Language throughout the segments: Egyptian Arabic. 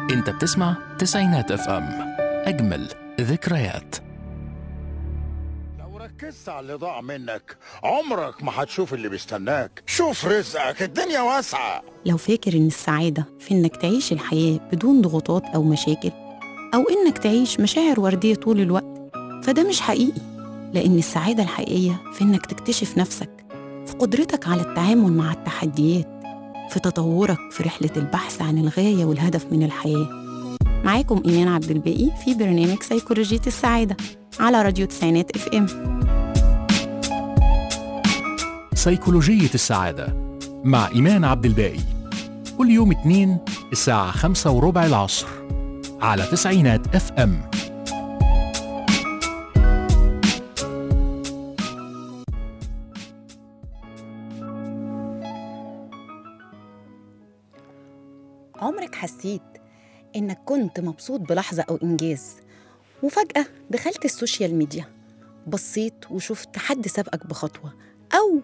انت بتسمع تسعينات اف ام اجمل ذكريات لو ركزت على اللي ضاع منك عمرك ما هتشوف اللي بيستناك شوف رزقك الدنيا واسعة لو فاكر إن السعادة في إنك تعيش الحياة بدون ضغوطات أو مشاكل أو إنك تعيش مشاعر وردية طول الوقت فده مش حقيقي لأن السعادة الحقيقية في إنك تكتشف نفسك في قدرتك على التعامل مع التحديات في تطورك في رحلة البحث عن الغاية والهدف من الحياة معاكم إيمان عبد الباقي في برنامج سيكولوجية السعادة على راديو تسعينات اف ام سيكولوجية السعادة مع إيمان عبد الباقي كل يوم اثنين الساعة خمسة وربع العصر على تسعينات اف ام عمرك حسيت إنك كنت مبسوط بلحظة أو إنجاز وفجأة دخلت السوشيال ميديا بصيت وشفت حد سبقك بخطوة أو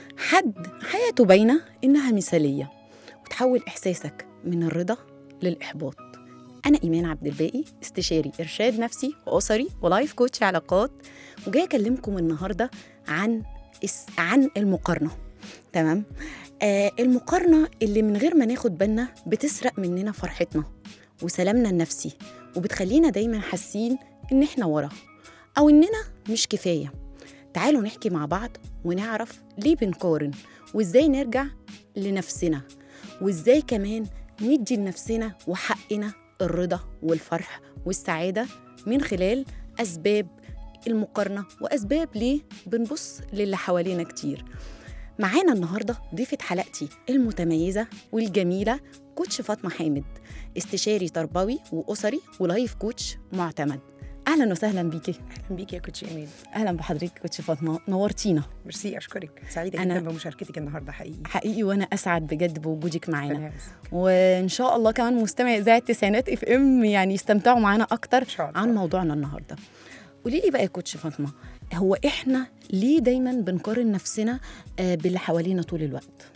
حد حياته باينة إنها مثالية وتحول إحساسك من الرضا للإحباط أنا إيمان عبد الباقي استشاري إرشاد نفسي وأسري ولايف كوتش علاقات وجاي أكلمكم النهاردة عن اس- عن المقارنة تمام آه المقارنة اللي من غير ما ناخد بالنا بتسرق مننا فرحتنا وسلامنا النفسي وبتخلينا دايما حاسين إن إحنا ورا أو إننا مش كفاية تعالوا نحكي مع بعض ونعرف ليه بنقارن وإزاي نرجع لنفسنا وإزاي كمان ندي لنفسنا وحقنا الرضا والفرح والسعادة من خلال أسباب المقارنة وأسباب ليه بنبص للي حوالينا كتير معانا النهاردة ضيفة حلقتي المتميزة والجميلة كوتش فاطمة حامد استشاري تربوي وأسري ولايف كوتش معتمد أهلا وسهلا بيكي اهلا بيك يا كوتش ايمان أهلا بحضرتك كوتش فاطمة نورتينا ميرسي اشكرك سعيده أنا- جدا بمشاركتك النهارده حقيقي حقيقي وأنا أسعد بجد بوجودك معانا ربنا يعزك. وإن شاء الله كمان مستمع إذاعة التسعينات اف ام يعني يستمتعوا معانا أكتر ان شاء الله عن موضوعنا النهارده قولي لي بقى يا كوتش فاطمه هو احنا ليه دايما بنقارن نفسنا آه، باللي حوالينا طول الوقت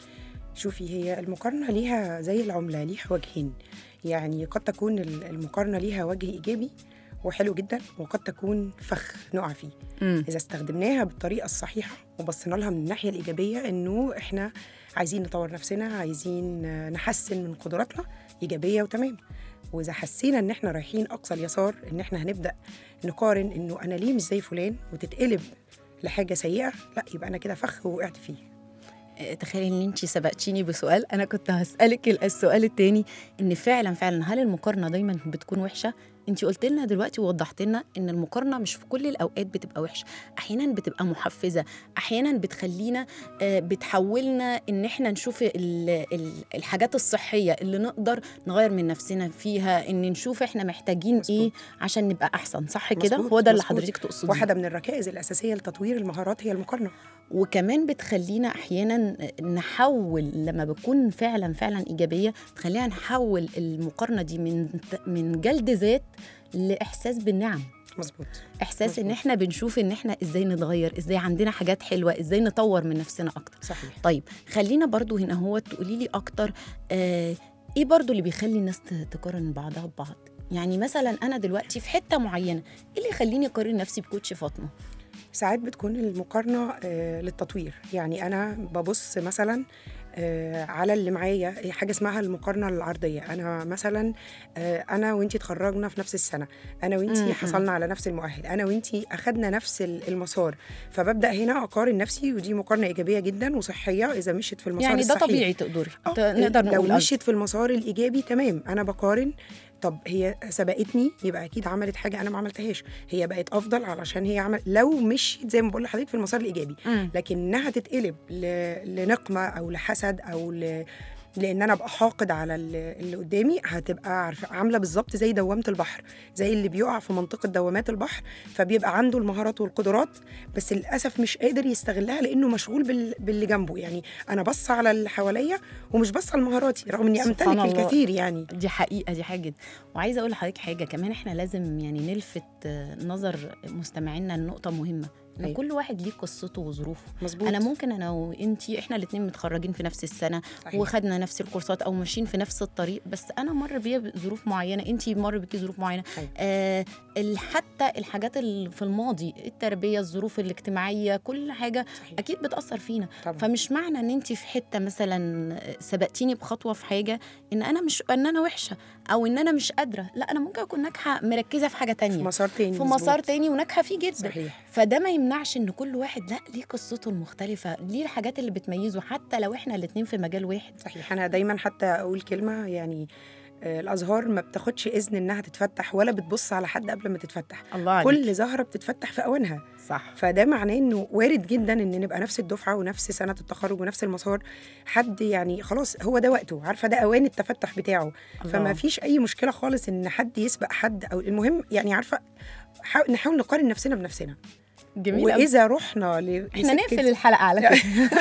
شوفي هي المقارنه ليها زي العمله ليها وجهين يعني قد تكون ال- المقارنه ليها وجه ايجابي وحلو جدا وقد تكون فخ نقع فيه مم. اذا استخدمناها بالطريقه الصحيحه وبصينا لها من الناحيه الايجابيه انه احنا عايزين نطور نفسنا عايزين آه، نحسن من قدراتنا ايجابيه وتمام واذا حسينا ان احنا رايحين اقصى اليسار ان احنا هنبدا نقارن انه انا ليه مش زي فلان وتتقلب لحاجه سيئه لا يبقى انا كده فخ ووقعت فيه آه، تخيلي ان انت سبقتيني بسؤال انا كنت هسالك ال- السؤال التاني ان فعلا فعلا هل المقارنه دايما بتكون وحشه انت قلت لنا دلوقتي ووضحت لنا ان المقارنه مش في كل الاوقات بتبقى وحشه احيانا بتبقى محفزه احيانا بتخلينا آه، بتحولنا ان احنا نشوف ال- ال- الحاجات الصحيه اللي نقدر نغير من نفسنا فيها ان نشوف احنا محتاجين مظبوط. ايه عشان نبقى احسن صح كده مظبوط، هو ده اللي مظبوط. حضرتك تقصديه واحده من الركائز الاساسيه لتطوير المهارات هي المقارنه وكمان بتخلينا احيانا نحول لما بتكون فعلا فعلا ايجابيه تخلينا نحول المقارنه دي من من جلد ذات لاحساس بالنعم مظبوط احساس ان مظبوط. احنا بنشوف ان احنا ازاي نتغير ازاي عندنا حاجات حلوه ازاي نطور من نفسنا اكتر صحيح طيب خلينا برضو هنا هو تقولي لي اكتر آه ايه برضو اللي بيخلي الناس ت- تقارن بعضها ببعض يعني مثلا انا دلوقتي في حته معينه ايه اللي يخليني اقارن نفسي بكوتش فاطمه ساعات بتكون المقارنة آه، للتطوير يعني أنا ببص مثلا آه، على اللي معايا هي حاجة اسمها المقارنة العرضية أنا مثلا آه، أنا وإنتي اتخرجنا في نفس السنة أنا مم. وإنتي حصلنا على نفس المؤهل أنا وإنتي أخدنا نفس ال- المسار فببدأ هنا أقارن نفسي ودي مقارنة إيجابية جدا وصحية إذا مشيت في المسار يعني ده الصحيح. طبيعي تقدري آه، ت- نقدر لو نقول قصدي. مشيت في المسار الايجابي تمام انا بقارن طب هي سبقتني يبقى اكيد عملت حاجه انا ما عملتهاش هي بقت افضل علشان هي عمل لو مشيت زي ما بقول لحضرتك في المسار الايجابي مم. لكنها تتقلب ل... لنقمه او لحسد او ل... لان انا ابقى حاقد على اللي اللي قدامي هتبقى عارفه عامله بالظبط زي دوامه البحر زي اللي بيقع في منطقه دوامات البحر فبيبقى عنده المهارات والقدرات بس للاسف مش قادر يستغلها لانه مشغول بال... باللي جنبه يعني انا بص على اللي حواليا ومش بص على مهاراتي رغم اني سبحان امتلك الله. الكثير يعني دي حقيقة دي حاجة جدا وعايزة أقول لحضرتك حاجة كمان إحنا لازم يعني نلفت آه، نظر مستمعينا لنقطة مهمة ان أيوة. كل واحد ليه قصته وظروفه مظبوط انا ممكن انا وانتي احنا الاثنين متخرجين في نفس السنه صحيح. وخدنا نفس الكورسات او ماشيين في نفس الطريق بس انا مر بيا ظروف معينه انتي مر بيكي ظروف معينه أيوة. آه ال- حتى الحاجات اللي في الماضي التربيه الظروف الاجتماعيه كل حاجه صحيح. اكيد بتاثر فينا طبعا فمش معنى ان انت في حته مثلا سبقتيني بخطوه في حاجه ان انا مش ان انا وحشه او ان انا مش قادره لا انا ممكن اكون ناجحه مركزه في حاجه في تانية مسار تاني في مظبوط. مسار تاني وناجحه فيه جدا صحيح فده ما يمنعش ان كل واحد لا ليه قصته المختلفه ليه الحاجات اللي بتميزه حتى لو احنا الاتنين في مجال واحد صحيح انا دايما حتى اقول كلمه يعني آه، الازهار ما بتاخدش اذن انها تتفتح ولا بتبص على حد قبل ما تتفتح الله عليك كل زهره بتتفتح في اوانها صح فده معناه انه وارد جدا ان نبقى نفس الدفعه ونفس سنه التخرج ونفس المسار حد يعني خلاص هو ده وقته عارفه ده اوان التفتح بتاعه فما الله. فيش اي مشكله خالص ان حد يسبق حد او المهم يعني عارفه حاول نحاول نقارن نفسنا بنفسنا جميل أوي. واذا رحنا ل... احنا لسكة- نقفل الحلقه على كده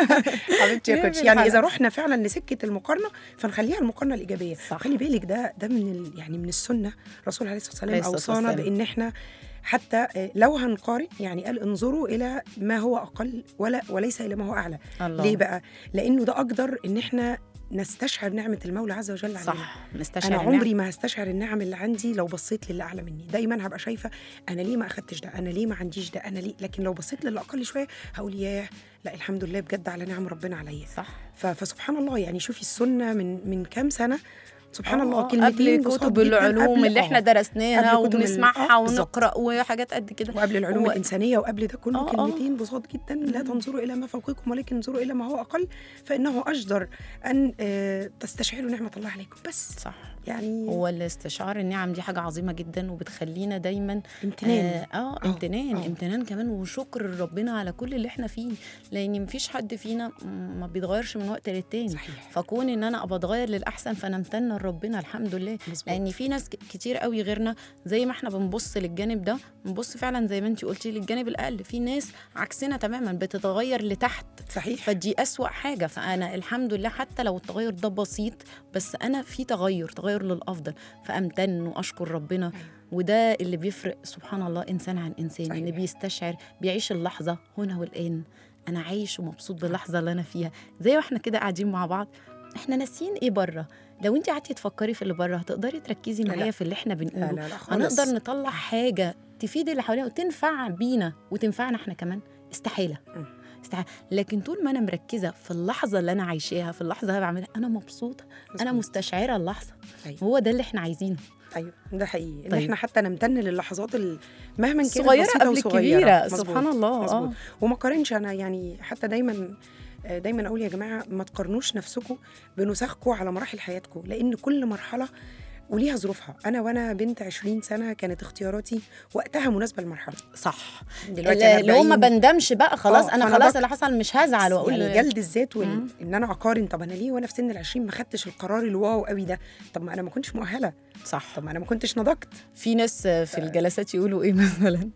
حبيبتي يا نقفل كوتش يعني اذا الحلقة. رحنا فعلا لسكه المقارنه فنخليها المقارنه الايجابيه صح. خلي بالك ده ده من ال... يعني من السنه الرسول عليه الصلاه عليه والسلام الصلاة اوصانا والسلام. بان احنا حتى آه، لو هنقارن يعني قال انظروا الى ما هو اقل ولا وليس الى ما هو اعلى الله ليه بقى لانه ده اقدر ان احنا نستشعر نعمه المولى عز وجل علينا صح نستشعر انا النعم. عمري ما هستشعر النعم اللي عندي لو بصيت للي اعلى مني دايما هبقى شايفه انا ليه ما اخدتش ده انا ليه ما عنديش ده انا ليه لكن لو بصيت للي اقل شويه هقول ياه لا الحمد لله بجد على نعم ربنا عليا صح ف- فسبحان الله يعني شوفي السنه من من كام سنه سبحان آه، الله آه، كلمتين قبل بساط كتب جداً العلوم قبل- اللي احنا آه، درسناها قبل كتب ال- وبنسمعها آه، بالظبط. ونقرا وحاجات قد كده وقبل العلوم هو- الانسانيه وقبل ده كله آه، آه. كلمتين بساط جدا لا تنظروا الى ما فوقكم ولكن انظروا الى ما هو اقل فانه اجدر ان آه، تستشعروا نعمه الله عليكم بس صح يعني هو الاستشعار النعم دي حاجه عظيمه جدا وبتخلينا دايما امتنان اه, آه امتنان آه. امتنان كمان وشكر ربنا على كل اللي احنا فيه لان مفيش حد فينا م- ما بيتغيرش من وقت للتاني صحيح فكون ان انا ابقى اتغير للاحسن فانا امتنه لربنا الحمد لله مظبوط. لان في ناس ك- كتير قوي غيرنا زي ما احنا بنبص للجانب ده بنبص فعلا زي ما انت قلتي للجانب الاقل في ناس عكسنا تماما بتتغير لتحت صحيح فدي أسوأ حاجة فأنا الحمد لله حتى لو التغير ده بسيط بس أنا في تغير تغير للأفضل فأمتن وأشكر ربنا وده اللي بيفرق سبحان الله إنسان عن إنسان إن صحيح. بيستشعر بيعيش اللحظة هنا والآن أنا عايش ومبسوط باللحظة اللي أنا فيها زي ما إحنا كده قاعدين مع بعض إحنا ناسيين إيه بره لو انت قعدتي تفكري في اللي بره هتقدري تركزي لا. معايا في اللي احنا لا بنقوله لا لا خالص هنقدر نطلع حاجه تفيد اللي حوالينا وتنفع بينا وتنفعنا احنا كمان استحاله مم. استحاله لكن طول ما انا مركزه في اللحظه اللي انا عايشاها في اللحظه اللي انا بعملها انا مبسوطه انا مظبوط. مستشعره اللحظه أيوة. هو ده اللي احنا عايزينه ايوه ده حقيقي ان طيب. احنا حتى نمتن للحظات ال- مهما كانت صغيره بسيطة قبل وصغيرة. الكبيره مظبوط. سبحان الله مظبوط اه وما قارنش انا يعني حتى دايما آه، دايما اقول يا جماعه ما تقارنوش نفسكم بنسخكم على مراحل حياتكم لان كل مرحله وليها ظروفها انا وانا بنت 20 سنه كانت اختياراتي وقتها مناسبه للمرحله صح دلوقتي أنا اللي هو ما 40. بندمش بقى خلاص آه، انا فأنا خلاص بك- اللي حصل مش هزعل واقول يعني جلد الذات وال... مم. ان انا اقارن طب انا ليه وانا في سن ال20 ما خدتش القرار الواو قوي ده طب ما انا ما كنتش مؤهله صح طب ما انا ما كنتش نضجت في ناس في الجلسات يقولوا ايه مثلا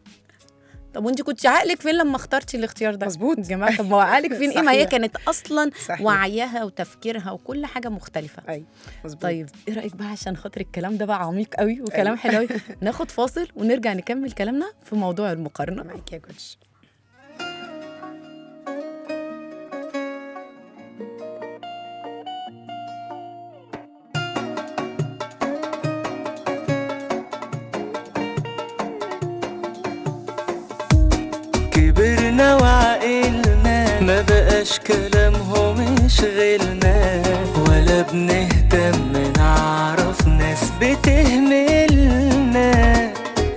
طب وانت كنت عقلك فين لما اخترتي الاختيار ده مظبوط. يا جماعه طب ما هو عقلك فين ايه ما هي صحيح. كانت اصلا صحيح. وعيها وتفكيرها وكل حاجه مختلفه اي مظبوط طيب ايه رايك بقى عشان خاطر الكلام ده بقى عميق قوي وكلام أيوة. حلو قوي ناخد فاصل ونرجع نكمل كلامنا في موضوع المقارنه معاك يا كوتش كبرنا وعقلنا ما بقاش كلامهم يشغلنا ولا بنهتم نعرف ناس بتهملنا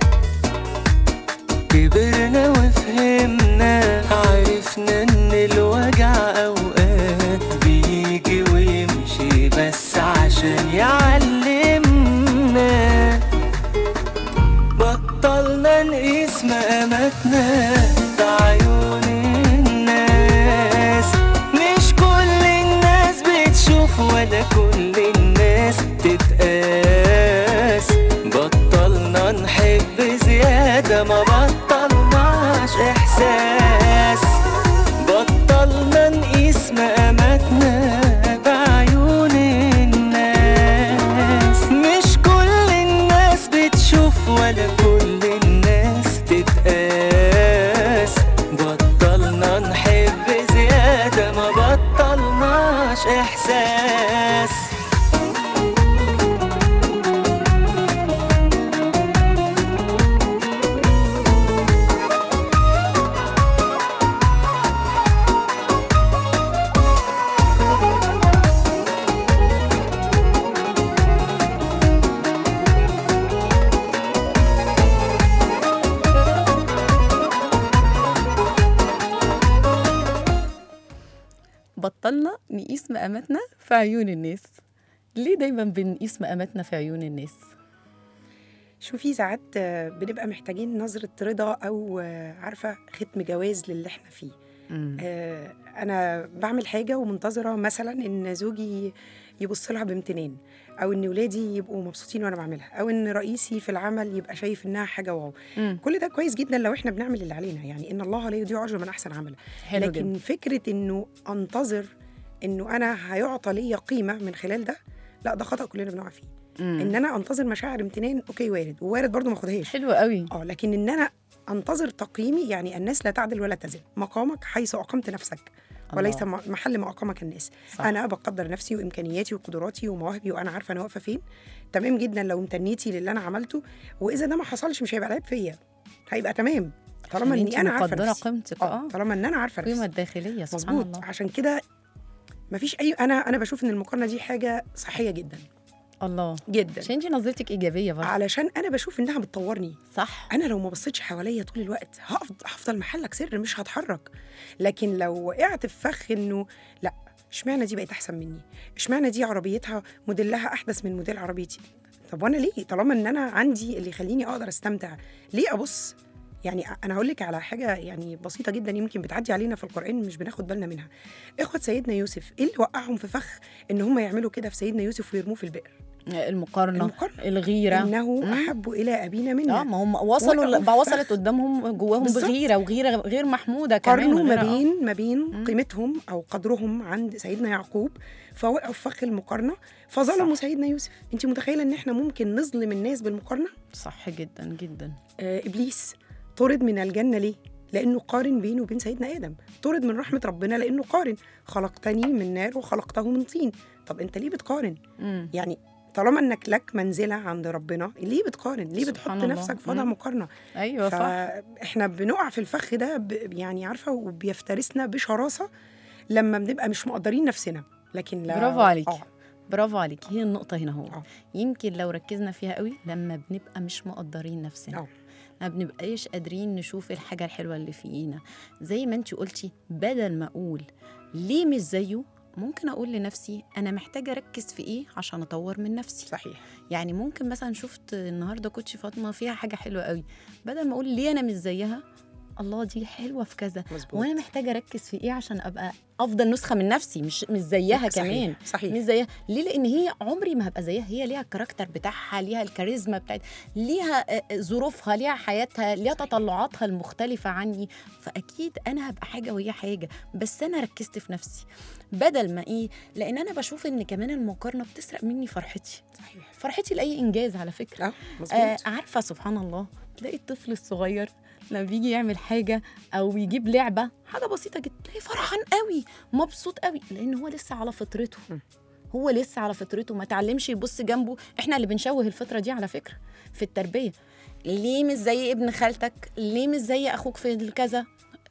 كبرنا وفهمنا عرفنا ان الوجع اوقات بيجي ويمشي بس عشان يعلمنا بطلنا نقيس مقاماتنا بعيون الناس مش كل الناس بتشوف ولا كل الناس تتقاس بطلنا نحب زيادة ما بطلناش إحساس بطلنا نقيس مقاماتنا بعيون الناس مش كل الناس بتشوف ولا كل الناس تتقاس إحساس بطلنا نقيس مقاماتنا في عيون الناس ليه دايما بنقيس مقاماتنا في عيون الناس شوفي ساعات آه، بنبقى محتاجين نظرة رضا أو آه، عارفة ختم جواز للي احنا فيه آه، أنا بعمل حاجة ومنتظرة مثلا إن زوجي يبص لها بامتنان أو إن ولادي يبقوا مبسوطين وأنا بعملها أو إن رئيسي في العمل يبقى شايف إنها حاجة واو مم. كل ده كويس جدا لو احنا بنعمل اللي علينا يعني إن الله لا يضيع أجر من أحسن عملا حلو لكن جدا فكرة إنه أنتظر إنه أنا هيعطى ليا قيمة من خلال ده لا ده خطأ كلنا بنقع فيه مم. ان انا انتظر مشاعر امتنان اوكي وارد ووارد برضو ما اخدهاش حلو قوي اه لكن ان انا انتظر تقييمي يعني الناس لا تعدل ولا تزن مقامك حيث اقمت نفسك وليس الله. م- محل ما اقامك الناس صح. انا بقدر نفسي وامكانياتي وقدراتي ومواهبي وانا عارفه انا واقفه فين تمام جدا لو امتنيتي للي انا عملته واذا ده ما حصلش مش هيبقى العيب فيا هيبقى تمام طالما عشان اني انتي انا عارفه مقدرة نفسي قيمتك اه اه طالما ان انا عارفه القيمة نفسي الداخلية سبحان مظبوط الله عشان كده مفيش اي انا انا بشوف ان المقارنه دي حاجه صحيه جدا الله جدا عشان انتي نظرتك ايجابية برضه علشان انا بشوف انها بتطورني صح انا لو ما بصيتش حواليا طول الوقت هفضل هفضل محلك سر مش هتحرك لكن لو وقعت في فخ انه لا اشمعنى دي بقت احسن مني اشمعنى دي عربيتها موديلها احدث من موديل عربيتي طب وانا ليه طالما ان انا عندي اللي يخليني اقدر استمتع ليه ابص يعني انا هقول لك على حاجه يعني بسيطه جدا يمكن بتعدي علينا في القران مش بناخد بالنا منها اخوه سيدنا يوسف ايه اللي وقعهم في فخ ان هم يعملوا كده في سيدنا يوسف ويرموه في البئر المقارنة المقارنة. الغيرة انه مم. احب الى ابينا منا اه ما هم وصلوا وقعوا في بقى فخ. وصلت قدامهم جواهم بالظبط. بغيرة وغيرة غير محمودة كمان قارنوا ما غيرة- آه. بين ما بين مم. قيمتهم او قدرهم عند سيدنا يعقوب فوقعوا في فخ المقارنه فظلموا صح. سيدنا يوسف انت متخيله ان احنا ممكن نظلم الناس بالمقارنه صح جدا جدا آه ابليس طرد من الجنه ليه لانه قارن بينه وبين سيدنا ادم طرد من رحمه ربنا لانه قارن خلقتني من نار وخلقته من طين طب انت ليه بتقارن مم. يعني طالما انك لك منزله عند ربنا ليه بتقارن ليه بتحط سبحان الله. نفسك في وضع مم. مقارنه ايوه صح فاحنا بنقع في الفخ ده ب... يعني عارفه وبيفترسنا بشراسه لما بنبقى مش مقدرين نفسنا لكن لا برافو عليكي. اه برافو عليكي هي النقطة هنا هو آه. يمكن لو ركزنا فيها قوي لما بنبقى مش مقدرين نفسنا آه. ما بنبقاش قادرين نشوف الحاجة الحلوة اللي فينا زي ما انتي قلتي بدل ما اقول ليه مش زيه ممكن اقول لنفسي انا محتاجه اركز في ايه عشان اطور من نفسي صحيح يعني ممكن مثلا شفت النهارده كوتش فاطمه فيها حاجه حلوه قوي بدل ما اقول ليه انا مش زيها الله دي حلوه في كذا مظبوط وانا محتاجه اركز في ايه عشان ابقى افضل نسخه من نفسي مش مش زيها صحيح. كمان صحيح مش زيها ليه لان هي عمري ما هبقى زيها هي ليها الكاركتر بتاعها ليها الكاريزما بتاعت ليها آه، آه، ظروفها ليها حياتها ليها تطلعاتها المختلفه عني فاكيد انا هبقى حاجه وهي حاجه بس انا ركزت في نفسي بدل ما ايه لان انا بشوف ان كمان المقارنه بتسرق مني فرحتي صحيح فرحتي لاي انجاز على فكره اه مظبوط آه عارفه سبحان الله تلاقي الطفل الصغير لما بيجي يعمل حاجه او يجيب لعبه حاجه بسيطه جدا تلاقيه فرحان قوي مبسوط قوي لان هو لسه على فطرته م. هو لسه على فطرته ما تعلمش يبص جنبه احنا اللي بنشوه الفطره دي على فكره في التربيه ليه مش زي ابن خالتك ليه مش زي اخوك في الكذا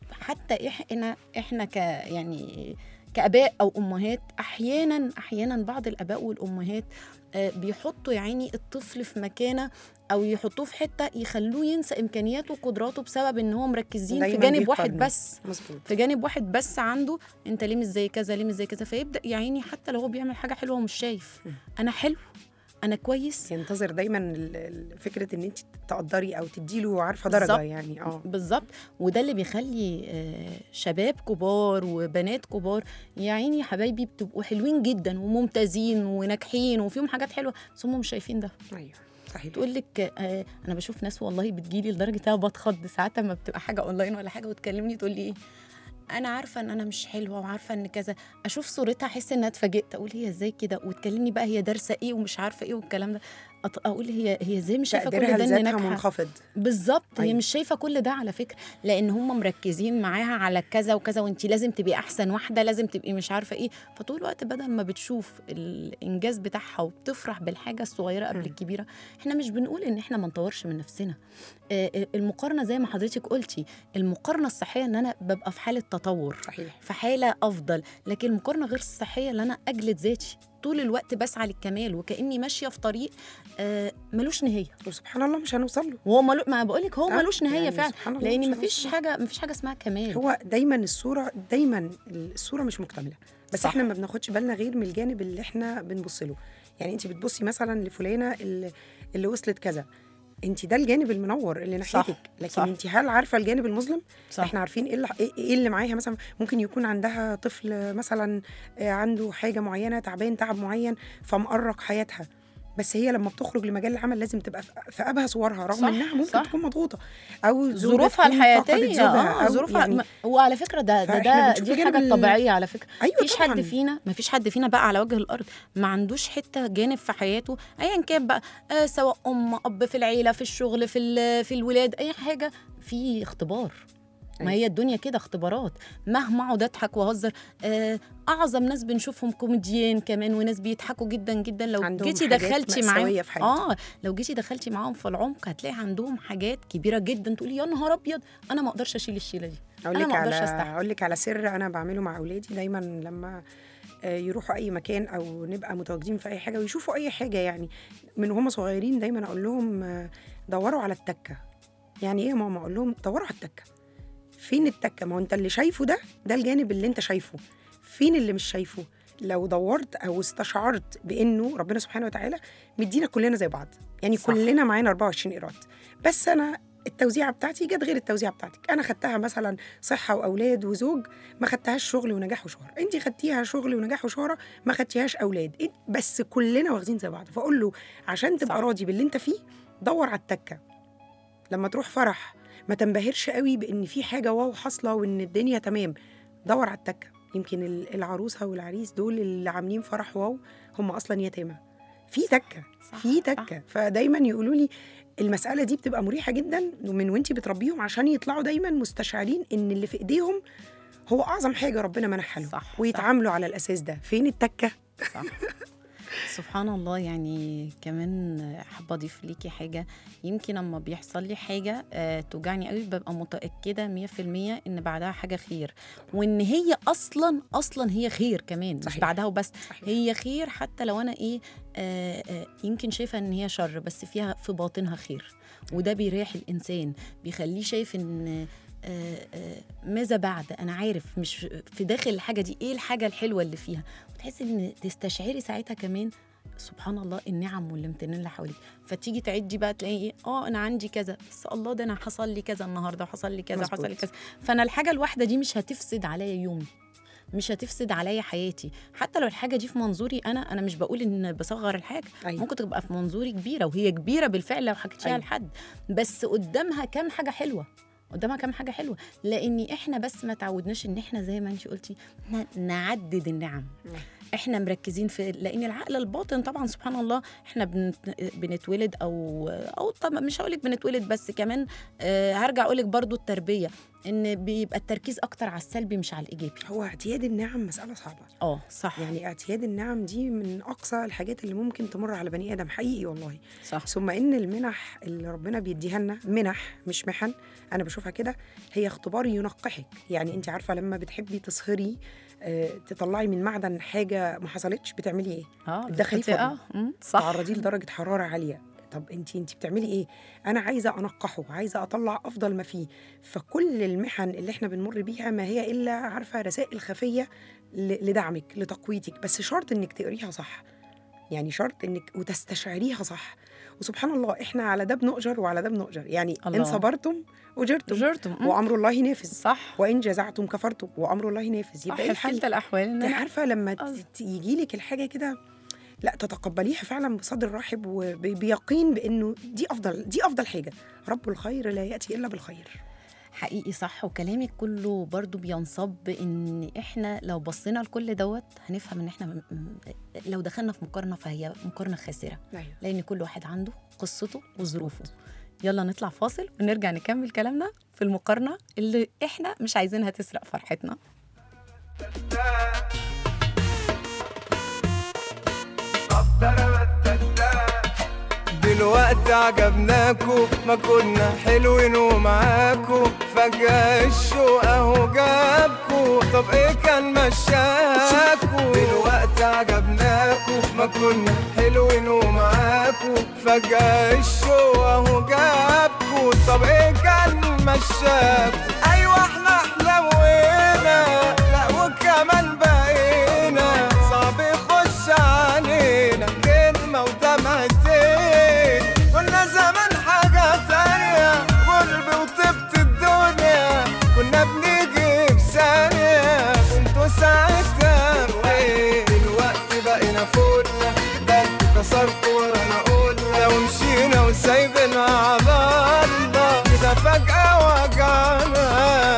حتى احنا احنا ك يعني كاباء او امهات احيانا احيانا بعض الاباء والامهات آه، بيحطوا يا عيني الطفل في مكانه او يحطوه في حته يخلوه ينسى امكانياته وقدراته بسبب ان هو مركزين في دايماً جانب واحد بيقارنوا. بس مظبوط في جانب واحد بس عنده انت ليه مش زي كذا ليه مش زي كذا فيبدا يا عيني حتى لو هو بيعمل حاجه حلوه ومش شايف م. انا حلو انا كويس ينتظر دايما ال- ال- فكره ان انت تقدري او تديله عارفه درجه بالظبط. يعني اه بالظبط وده اللي بيخلي آه، شباب كبار وبنات كبار يا عيني يا حبايبي بتبقوا حلوين جدا وممتازين وناجحين وفيهم حاجات حلوه بس هم مش شايفين ده ايوه صحيح تقول لك آه انا بشوف ناس والله بتجيلي لدرجه انا بتخض ساعات لما بتبقى حاجه اونلاين ولا حاجه وتكلمني تقول لي ايه انا عارفه ان انا مش حلوه وعارفه ان كذا اشوف صورتها احس انها اتفاجئت اقول هي ازاي كده وتكلمني بقى هي دارسه ايه ومش عارفه ايه والكلام ده أط- اقول هي هي ازاي مش شايفه كل تقديرها ده ان لذاتها ناجحه منخفض بالظبط هي أيوة. مش شايفه كل ده على فكره لان هم مركزين معاها على كذا وكذا وانت لازم تبقي احسن واحده لازم تبقي مش عارفه ايه فطول الوقت بدل ما بتشوف الانجاز بتاعها وبتفرح بالحاجه الصغيره قبل مم. الكبيره احنا مش بنقول ان احنا ما نطورش من نفسنا آه، المقارنه زي ما حضرتك قلتي المقارنه الصحيه ان انا ببقى في حاله تطور صحيح في حاله افضل لكن المقارنه غير الصحيه اللي انا اجلد ذاتي طول الوقت بسعى للكمال وكاني ماشيه في طريق آه، ملوش نهايه وسبحان الله مش هنوصل له وهو ملو... ما بقول لك هو آه، ملوش نهايه يعني فعلا سبحان الله لان مش مفيش هنوصل له. حاجه مفيش حاجه اسمها كمال هو دايما الصوره دايما الصوره مش مكتمله بس صح. صح. احنا ما بناخدش بالنا غير من الجانب اللي احنا بنبص له يعني انت بتبصي مثلا لفلانه اللي, اللي وصلت كذا انت ده الجانب المنور اللي صح، ناحيتك لكن صح. انت هل عارفه الجانب المظلم صح احنا عارفين ايه اللي ايه إيه اللي معاها مثلا ممكن يكون عندها طفل مثلا آه، عنده حاجه معينه تعبان تعب معين فمقرق حياتها بس هي لما بتخرج لمجال العمل لازم تبقى في- في ابهى صورها رغم صح، انها ممكن صح. تكون مضغوطه او زوجة ظروفها تكون فقدت الحياتيه زوجها اه أو ظروفها يعني يعني وعلى فكره ده ده, فإحنا ده بنشوف دي جانب الحاجه ال- الطبيعيه على فكره ايوه مفيش حد طبعاً. فينا مفيش حد فينا بقى على وجه الارض ما عندوش حته جانب في حياته ايا كان بقى آه سواء ام اب في العيله في الشغل في ال- في الولاد اي حاجه في اختبار ما أيوة. هي الدنيا كده اختبارات مهما اقعد اضحك واهزر آه اعظم ناس بنشوفهم كوميديان كمان وناس بيضحكوا جدا جدا لو عندهم جيتي حاجات دخلتي معاهم مأساوية في حياتهم. اه لو جيتي دخلتي معاهم في العمق هتلاقي عندهم حاجات كبيره جدا تقولي يا نهار ابيض انا ما اقدرش اشيل الشيله دي اقول أنا لك ما أقدرش على أستحمل. اقول لك على سر انا بعمله مع اولادي دايما لما آه، يروحوا اي مكان او نبقى متواجدين في اي حاجه ويشوفوا اي حاجه يعني من وهم صغيرين دايما اقول لهم آه، دوروا على التكه يعني ايه يا ماما اقول لهم دوروا على التكه فين التكه ما هو انت اللي شايفه ده ده الجانب اللي انت شايفه فين اللي مش شايفه لو دورت او استشعرت بانه ربنا سبحانه وتعالى مدينا كلنا زي بعض يعني صح. صح. كلنا معانا 24 ايراد بس انا التوزيعه بتاعتي جت غير التوزيعه بتاعتك انا خدتها مثلا صحه واولاد وزوج ما خدتهاش شغل ونجاح وشهره انت خدتيها شغل ونجاح وشهره ما خدتيهاش اولاد إنت- بس كلنا واخدين زي بعض فاقول له عشان تبقى صح. راضي باللي انت فيه دور على التكه لما تروح فرح ما تنبهرش قوي بان في حاجه واو حاصله وان الدنيا تمام دور على التكه يمكن ال- العروسه والعريس دول اللي عاملين فرح واو هم اصلا يتامى في تكه صح، في صح. تكه فدايما يقولوا لي المساله دي بتبقى مريحه جدا من وانتي بتربيهم عشان يطلعوا دايما مستشعرين ان اللي في ايديهم هو اعظم حاجه ربنا منحها لهم صح، صح. ويتعاملوا على الاساس ده فين التكه صح سبحان الله يعني كمان حابه اضيف ليكي حاجه يمكن اما بيحصل لي حاجه آه توجعني قوي ببقى متاكده 100% ان بعدها حاجه خير وان هي اصلا اصلا هي خير كمان مش صحيح. بعدها وبس صحيح. هي خير حتى لو انا ايه آه آه يمكن شايفه ان هي شر بس فيها في باطنها خير وده بيريح الانسان بيخليه شايف ان آه، آه، ماذا بعد انا عارف مش في داخل الحاجه دي ايه الحاجه الحلوه اللي فيها وتحسي ان تستشعري ساعتها كمان سبحان الله النعم والامتنان اللي حواليك فتيجي تعدي بقى تلاقي ايه اه انا عندي كذا بس الله ده انا حصل لي كذا النهارده وحصل لي كذا مظبوط. وحصل لي كذا فانا الحاجه الواحده دي مش هتفسد عليا يومي مش هتفسد عليا حياتي حتى لو الحاجه دي في منظوري انا انا مش بقول ان بصغر الحاجه أيوة. ممكن تبقى في منظوري كبيره وهي كبيره بالفعل لو حكيتيها أيوة. لحد بس قدامها كام حاجه حلوه قدامها كام حاجه حلوه لان احنا بس ما تعودناش ان احنا زي ما انت قلتي ن- نعدد النعم نعم. احنا مركزين في لان العقل الباطن طبعا سبحان الله احنا بنت- بنتولد او او طبعا مش هقول لك بنتولد بس كمان آه، هرجع اقول لك برضو التربيه ان بيبقى التركيز اكتر على السلبي مش على الايجابي هو اعتياد النعم مساله صعبه اه صح يعني اعتياد النعم دي من اقصى الحاجات اللي ممكن تمر على بني ادم حقيقي والله صح ثم ان المنح اللي ربنا بيديها لنا منح مش محن انا بشوفها كده هي اختبار ينقحك يعني انت عارفه لما بتحبي تصهري آه، تطلعي من معدن حاجه ما حصلتش بتعملي ايه اه تدخليه بتحطي- فرن. اه مم، صح تعرضيه لدرجه حراره عاليه طب انت انت بتعملي ايه انا عايزه انقحه عايزه اطلع افضل ما فيه فكل المحن اللي احنا بنمر بيها ما هي الا عارفه رسائل خفيه ل- لدعمك لتقويتك بس شرط انك تقريها صح يعني شرط انك وتستشعريها صح وسبحان الله احنا على ده بنؤجر وعلى ده بنؤجر يعني الله. ان صبرتم اجرتم جرتم مم، وامر الله نافذ صح وان جزعتم كفرتم وامر الله نافذ صح يبقى ايه في الحل كلتا الاحوال ان انت انا عارفه لما قصد. يجي لك الحاجه كده لا تتقبليها فعلا بصدر رحب وبيقين بانه دي افضل دي افضل حاجه رب الخير لا ياتي الا بالخير حقيقي صح وكلامك كله برضو بينصب ان احنا لو بصينا لكل دوت هنفهم ان احنا م- م- لو دخلنا في مقارنه فهي مقارنه خاسره ايوه لان كل واحد عنده قصته وظروفه يلا نطلع فاصل ونرجع نكمل كلامنا في المقارنه اللي احنا مش عايزينها تسرق فرحتنا دلوقتي عجبناكو ما كنا حلوين ومعاكو فجأة الشوق اهو جابكو طب ايه كان مشاكو دلوقتي عجبناكو ما كنا حلوين ومعاكو فجأة الشوق اهو جابكو طب ايه كان مشاكو ايوه احنا حلوينا لا وكمان بقينا صعب يخش علينا كلمة ودمعتين كنا زمان حاجة تانية قلب وطبت الدنيا كنا بنيجي في ثانية كنتوا ساعتها فين دلوقتي بقينا فوقنا ده انتوا كسرتوا ورانا قلنا ومشينا وسايبنا على الله كده فجأة وجعنا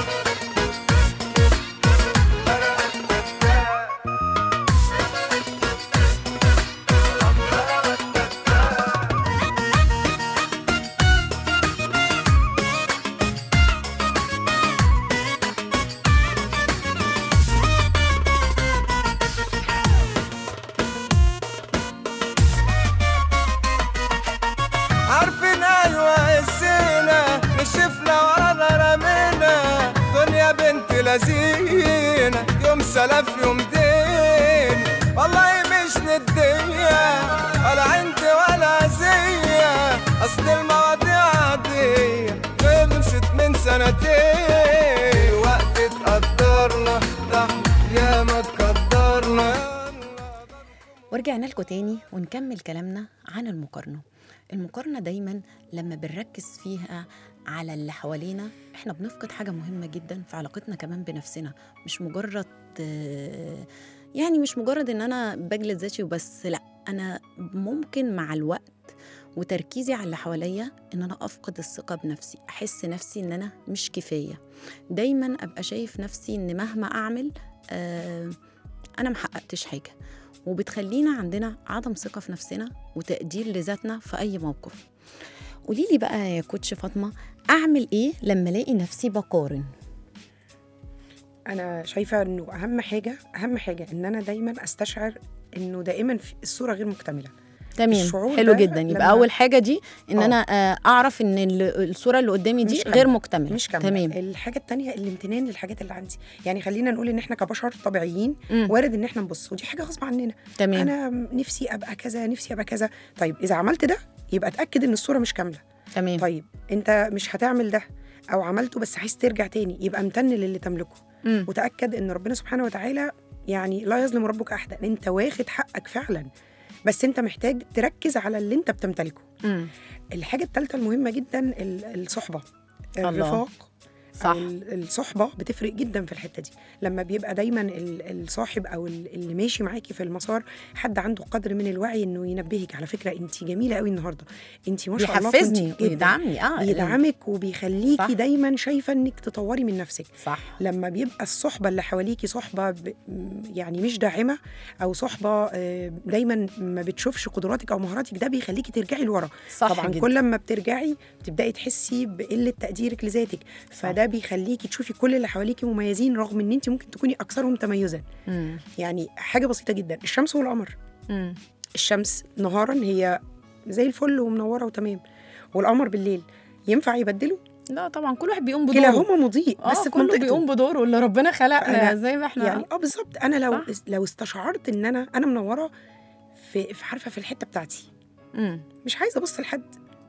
عارفين ايوه قسينا نشفنا ورانا رمينا دنيا بنت لذينة يوم سلف يوم دين والله مش ندية ولا عندي ولا زية اصل المواضيع عادية خلصت من سنتين وقت اتقدرنا ده احنا ياما اتقدرنا ورجعنا لكم تاني ونكمل كلامنا عن المقارنة المقارنة دايما لما بنركز فيها على اللي حوالينا احنا بنفقد حاجة مهمة جدا في علاقتنا كمان بنفسنا مش مجرد آه، يعني مش مجرد ان انا بجلد ذاتي وبس لا انا ممكن مع الوقت وتركيزي على اللي حواليا ان انا افقد الثقة بنفسي احس نفسي ان انا مش كفاية دايما ابقى شايف نفسي ان مهما اعمل آه انا محققتش حاجة وبتخلينا عندنا عدم ثقة في نفسنا وتقدير لذاتنا في أي موقف قولي لي بقى يا كوتش فاطمة أعمل إيه لما ألاقي نفسي بقارن انا شايفه انه اهم حاجه اهم حاجه ان انا دايما استشعر انه دائما في الصوره غير مكتمله تمام الشعور حلو ده جدا يبقى لما- أول حاجة دي إن آه. أنا آه، أعرف إن ال- الصورة اللي قدامي دي مش كاملة. غير مكتملة مش كامله تمام الحاجه التانية الامتنان للحاجات اللي عندي يعني خلينا نقول ان احنا كبشر طبيعيين مم. وارد ان احنا نبص ودي حاجه غصب عننا تمام انا نفسي ابقى كذا نفسي ابقى كذا طيب اذا عملت ده يبقى اتاكد ان الصوره مش كامله تمام طيب انت مش هتعمل ده او عملته بس عايز ترجع تاني يبقى امتن للي تملكه مم. وتاكد ان ربنا سبحانه وتعالى يعني لا يظلم ربك احدا انت واخد حقك فعلا بس انت محتاج تركز على اللي انت بتمتلكه مم. الحاجه الثالثه المهمه جدا ال- الصحبه الله. الرفاق صح. أو ال- الصحبه بتفرق جدا في الحته دي لما بيبقى دايما ال- الصاحب او ال- اللي ماشي معاكي في المسار حد عنده قدر من الوعي انه ينبهك على فكره انت جميله قوي النهارده انت ما شاء الله كنتي بيحفزني جداً. ويدعمني اه بيدعمك وبيخليكي صح. دايما شايفه انك تطوري من نفسك صح لما بيبقى الصحبه اللي حواليكي صحبه ب... م- يعني مش داعمه او صحبه آه، دايما ما بتشوفش قدراتك او مهاراتك ده بيخليكي ترجعي لورا صح طبعا جدا. كل ما بترجعي بتبداي تحسي بقله تقديرك لذاتك فده بيخليكي تشوفي كل اللي حواليكي مميزين رغم ان انت ممكن تكوني اكثرهم تميزا مم. يعني حاجه بسيطه جدا الشمس والقمر مم. الشمس نهارا هي زي الفل ومنوره وتمام والقمر بالليل ينفع يبدلوا لا طبعا كل واحد بيقوم بدوره كلاهما مضيء اه بس في كله منطقته بيقوم بدوره اللي ربنا خلقنا أنا- زي ما احنا يعني اه بالظبط انا لو صح. لو استشعرت ان انا انا منوره في في عارفه في الحته بتاعتي مم. مش عايزه ابص لحد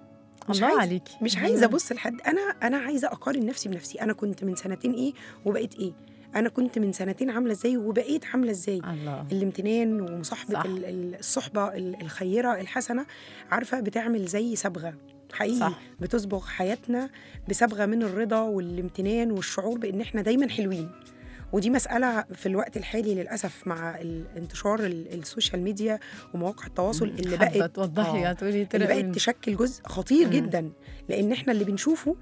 مش الله عايزة- عليكي مش عايزه ابص لحد انا انا عايزه اقارن نفسي بنفسي انا كنت من سنتين ايه وبقيت ايه انا كنت من سنتين عامله ازاي وبقيت عامله ازاي الله الامتنان ومصاحبه صح. ال- ال- الصحبه ال- الخيره الحسنه عارفه بتعمل زي صبغه حقيقي صح. بتصبغ حياتنا بصبغه من الرضا والامتنان والشعور بان احنا دايما حلوين ودي مسألة في الوقت الحالي للأسف مع ال- انتشار ال- السوشيال ميديا ومواقع التواصل اللي حابة بقت توضحي آه. هتقولي اللي طرق بقت من- تشكل جزء خطير مم. جدا لأن احنا اللي بنشوفه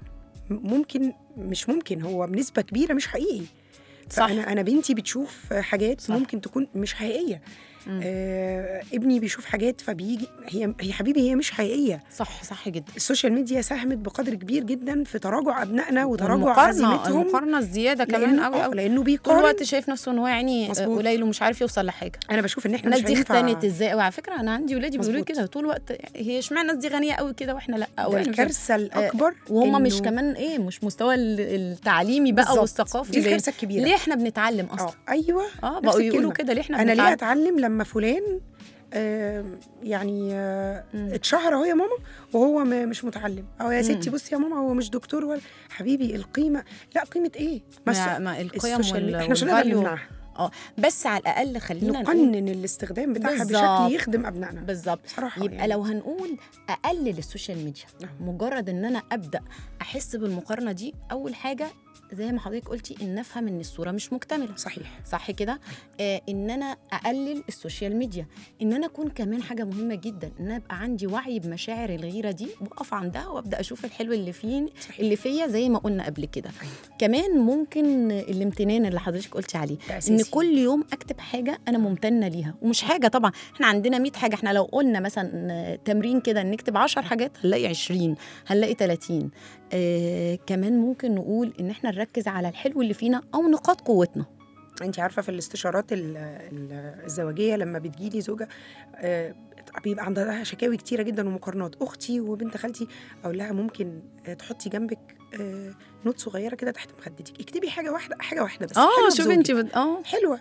ممكن مش ممكن هو بنسبه كبيره مش حقيقي صح. فانا انا بنتي بتشوف حاجات صح. صح. ممكن تكون مش حقيقيه مم. آه ابني بيشوف حاجات فبيجي هي هي حبيبي هي مش حقيقيه صح صح جدا السوشيال ميديا ساهمت بقدر كبير جدا في تراجع ابنائنا وتراجع والمقارنة عزيمتهم المقارنة الزيادة كمان لأنه- قوي آه، قوي لانه طول بيقارن الوقت شايف نفسه ان هو يعني مظبوط. قليل ومش عارف يوصل لحاجه انا بشوف ان احنا الناس مش دي هينفع اغتنت ازاي وعلى فكره انا عندي ولادي بيقولوا لي مظبوط. كده طول الوقت هي اشمعنى الناس دي غنيه قوي كده واحنا لا او ده احنا مش الكارثه الاكبر وهم مش إنه- كمان ايه مش مستوى ال- التعليمي بقى بالظبط. والثقافي دي زي- الكارثه الكبيره ليه احنا بنتعلم اه اصلا ايوه اه نفس بقوا يقولوا الكلمة. كده ليه احنا انا ليه بنتعلم اتعلم لما فلان آم، يعني آه، مم. اتشهر اهو يا ماما وهو م- مش متعلم او يا ستي مم. بصي يا ماما هو مش دكتور ولا حبيبي القيمه لا قيمه ايه ما, السو- ما القيم السوشيال ميديا. وال احنا مش هنقدر والفاليو نمنعها اه بس على الاقل خلينا نقول نقنن الاستخدام بتاعها بالظبط. بشكل يخدم ابنائنا بالظبط بصراحه يبقى يعني. لو هنقول اقلل السوشيال ميديا نعم. مجرد ان انا ابدا احس بالمقارنه دي اول حاجه زي ما حضرتك قلتي ان افهم ان الصوره مش مكتمله صحيح صح كده آه ان انا اقلل السوشيال ميديا ان انا اكون كمان حاجه مهمه جدا ان انا ابقى عندي وعي بمشاعر الغيره دي واقف عندها وابدا اشوف الحلو اللي فين صحيح اللي فيا زي ما قلنا قبل كده أيوة. كمان ممكن الامتنان اللي حضرتك قلتي عليه ده ان أساسي. كل يوم اكتب حاجه انا ممتنه ليها ومش حاجه طبعا احنا عندنا 100 حاجه احنا لو قلنا مثلا تمرين كده نكتب 10 حاجات هنلاقي 20 هنلاقي 30 آه كمان ممكن نقول ان احنا نركز على الحلو اللي فينا او نقاط قوتنا انت عارفه في الاستشارات ال- ال- الزواجيه لما بتجيلي زوجه آه، بيبقى عندها شكاوي كتيره جدا ومقارنات اختي وبنت خالتي اقول لها ممكن آه، تحطي جنبك آه، نوت صغيره كده تحت مخدتك اكتبي حاجه واحده حاجه واحده بس اه حلوة شوفي انت بزوجك. بت... اه حلوه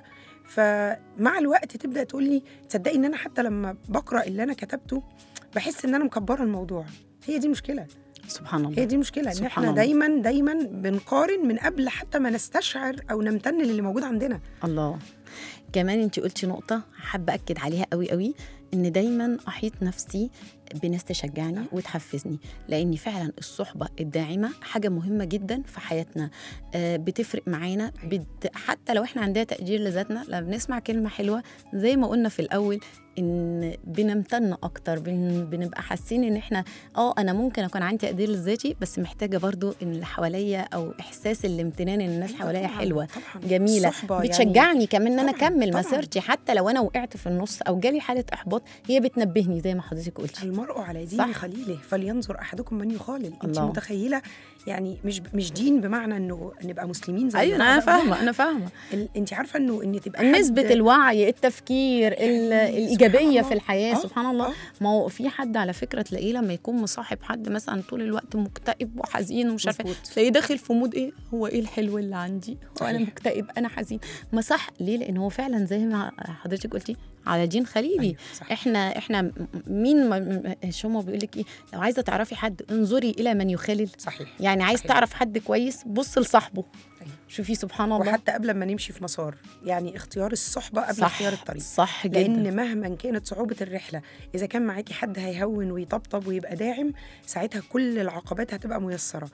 فمع الوقت تبدا تقول لي تصدقي ان انا حتى لما بقرا اللي انا كتبته بحس ان انا مكبره الموضوع هي دي مشكله سبحان هي الله دي مشكله ان سبحان احنا الله. دايما دايما بنقارن من قبل حتى ما نستشعر او نمتن للي موجود عندنا الله كمان انت قلتي نقطة حابة أكد عليها قوي قوي إن دايما أحيط نفسي بناس تشجعني وتحفزني لأن فعلا الصحبة الداعمة حاجة مهمة جدا في حياتنا آه، بتفرق معانا بت... حتى لو احنا عندنا تقدير لذاتنا لما بنسمع كلمة حلوة زي ما قلنا في الأول ان بنمتن اكتر بن... بنبقى حاسين ان احنا اه انا ممكن اكون عندي تقدير لذاتي بس محتاجه برضو ان اللي حواليا او احساس الامتنان ان الناس حواليا طبعاً، حلوه طبعاً. جميله الصحبة يعني بتشجعني كمان ان انا طبعاً، اكمل طبعاً. مسيرتي حتى لو انا وقعت في النص او جالي حاله احباط هي بتنبهني زي ما حضرتك قلتي المرء على دين صح. خليله فلينظر احدكم من يخالل انت الله. متخيله يعني مش مش دين بمعنى انه نبقى مسلمين زي ايوه بعض. انا لا. فاهمه انا فاهمه ال- انت عارفه انه ان تبقى نسبة حد- الوعي التفكير ال- يعني الإيجابية سبحان في الله. الحياة آه، سبحان الله آه. ما هو في حد على فكرة تلاقيه لما يكون مصاحب حد مثلا طول الوقت مكتئب وحزين ومش عارفة إيه، مظبوط. تلاقيه داخل في مود ايه هو ايه الحلو اللي عندي هو انا صحيح. مكتئب انا حزين ما صح ليه لان هو فعلا زي ما حضرتك قلتي على دين خليلي أيوة، صح. احنا احنا م- مين ما- م- شومو بيقول لك ايه لو عايزه تعرفي حد انظري الى من يخالل صحيح يعني عايز صحيح. تعرف حد كويس بص لصاحبه أيوة. شوفي سبحان الله وحتى قبل ما نمشي في مسار يعني اختيار الصحبه قبل صح اختيار الطريق صح جدا لان مهما كانت صعوبه الرحله اذا كان معاكي حد هيهون ويطبطب ويبقى داعم ساعتها كل العقبات هتبقى ميسره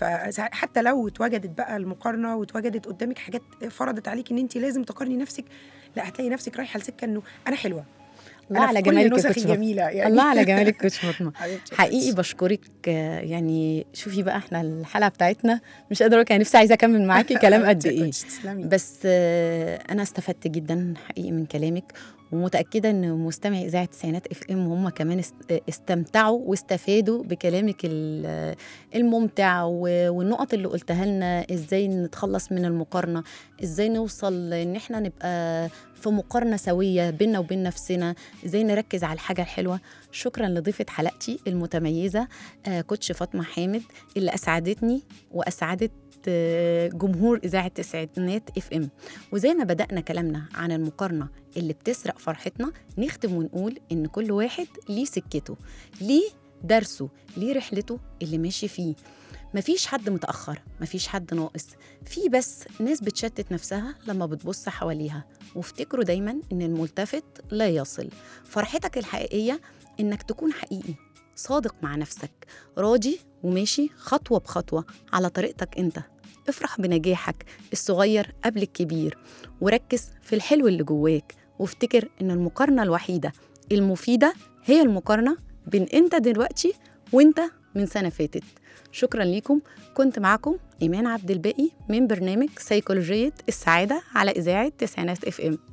فحتى لو اتوجدت بقى المقارنه واتوجدت قدامك حاجات فرضت عليك ان انت لازم تقارني نفسك لا هتلاقي نفسك رايحه لسكه انه انا حلوه الله أنا على في كل جمالك يا نسخي كوتش فاطمة. جميله يعني الله على جمالك كوتش فاطمه حبيبتي يا حقيقي كوتش. بشكرك آه، يعني شوفي بقى احنا الحلقه بتاعتنا مش قادره كان نفسي عايزه اكمل معاكي كلام قد حبيبتي يا ايه كوتش، تسلمي بس آه، انا استفدت جدا حقيقي من كلامك ومتاكده ان مستمعي اذاعه تسعينات اف ام هم كمان است- استمتعوا واستفادوا بكلامك ال- الممتع و- والنقط اللي قلتها لنا ازاي نتخلص من المقارنه ازاي نوصل ان احنا نبقى في مقارنه سويه بيننا وبين نفسنا ازاي نركز على الحاجه الحلوه شكرا لضيفه حلقتي المتميزه آه، كوتش فاطمه حامد اللي اسعدتني واسعدت آه، جمهور اذاعه تسعينات اف ام وزي ما بدأنا كلامنا عن المقارنة اللي بتسرق فرحتنا نختم ونقول إن كل واحد ليه سكته ليه درسه ليه رحلته اللي ماشي فيه مفيش حد متأخر مفيش حد ناقص في بس ناس بتشتت نفسها لما بتبص حواليها وافتكروا دايما إن الملتفت لا يصل فرحتك الحقيقية إنك تكون حقيقي صادق مع نفسك راضي وماشي خطوة بخطوة على طريقتك أنت افرح بنجاحك الصغير قبل الكبير وركز في الحلو اللي جواك وافتكر ان المقارنه الوحيده المفيده هي المقارنه بين انت دلوقتي وانت من سنة فاتت شكرا ليكم كنت معكم إيمان عبد الباقي من برنامج سيكولوجية السعادة على إذاعة تسعينات اف ام